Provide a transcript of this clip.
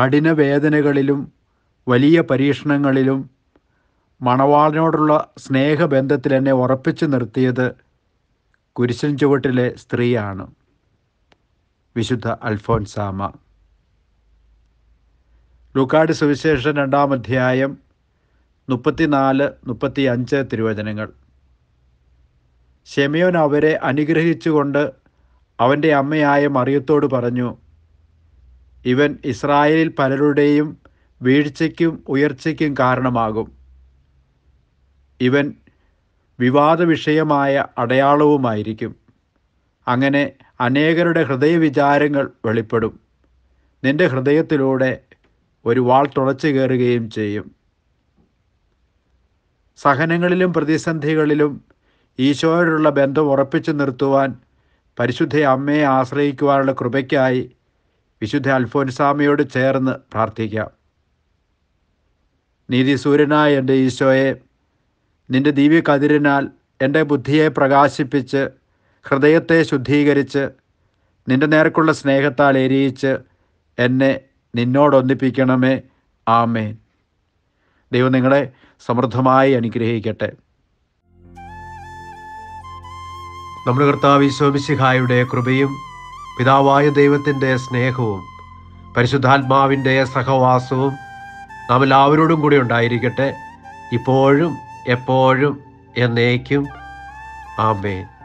കഠിന വേദനകളിലും വലിയ പരീക്ഷണങ്ങളിലും മണവാളിനോടുള്ള സ്നേഹബന്ധത്തിൽ എന്നെ ഉറപ്പിച്ചു നിർത്തിയത് കുരിശിൻ ചുവട്ടിലെ സ്ത്രീയാണ് വിശുദ്ധ അൽഫോൻസാമ ലൂക്കാട് സുവിശേഷം രണ്ടാം അധ്യായം മുപ്പത്തിനാല് മുപ്പത്തി അഞ്ച് തിരുവചനങ്ങൾ ഷെമിയോൻ അവരെ അനുഗ്രഹിച്ചുകൊണ്ട് അവൻ്റെ അമ്മയായ മറിയത്തോട് പറഞ്ഞു ഇവൻ ഇസ്രായേലിൽ പലരുടെയും വീഴ്ചയ്ക്കും ഉയർച്ചയ്ക്കും കാരണമാകും ഇവൻ വിവാദ വിഷയമായ അടയാളവുമായിരിക്കും അങ്ങനെ അനേകരുടെ ഹൃദയവിചാരങ്ങൾ വെളിപ്പെടും നിന്റെ ഹൃദയത്തിലൂടെ ഒരു വാൾ തുളച്ചു കയറുകയും ചെയ്യും സഹനങ്ങളിലും പ്രതിസന്ധികളിലും ഈശോയോടുള്ള ബന്ധം ഉറപ്പിച്ചു നിർത്തുവാൻ പരിശുദ്ധ അമ്മയെ ആശ്രയിക്കുവാനുള്ള കൃപയ്ക്കായി വിശുദ്ധ അൽഫോൻസാമയോട് ചേർന്ന് പ്രാർത്ഥിക്കാം നീതിസൂര്യനായ എൻ്റെ ഈശോയെ നിന്റെ ദിവ്യ കതിരിനാൽ എൻ്റെ ബുദ്ധിയെ പ്രകാശിപ്പിച്ച് ഹൃദയത്തെ ശുദ്ധീകരിച്ച് നിന്റെ നേർക്കുള്ള സ്നേഹത്താൽ എരിയിച്ച് എന്നെ നിന്നോടൊന്നിപ്പിക്കണമേ ആമേൻ ദൈവം നിങ്ങളെ സമൃദ്ധമായി അനുഗ്രഹിക്കട്ടെ നമ്മുടെ കർത്താവ് ഈശോമിശിഹായുടെ കൃപയും പിതാവായ ദൈവത്തിൻ്റെ സ്നേഹവും പരിശുദ്ധാത്മാവിൻ്റെ സഹവാസവും നാം എല്ലാവരോടും കൂടി ഉണ്ടായിരിക്കട്ടെ ഇപ്പോഴും എപ്പോഴും എന്നേക്കും ആമേൻ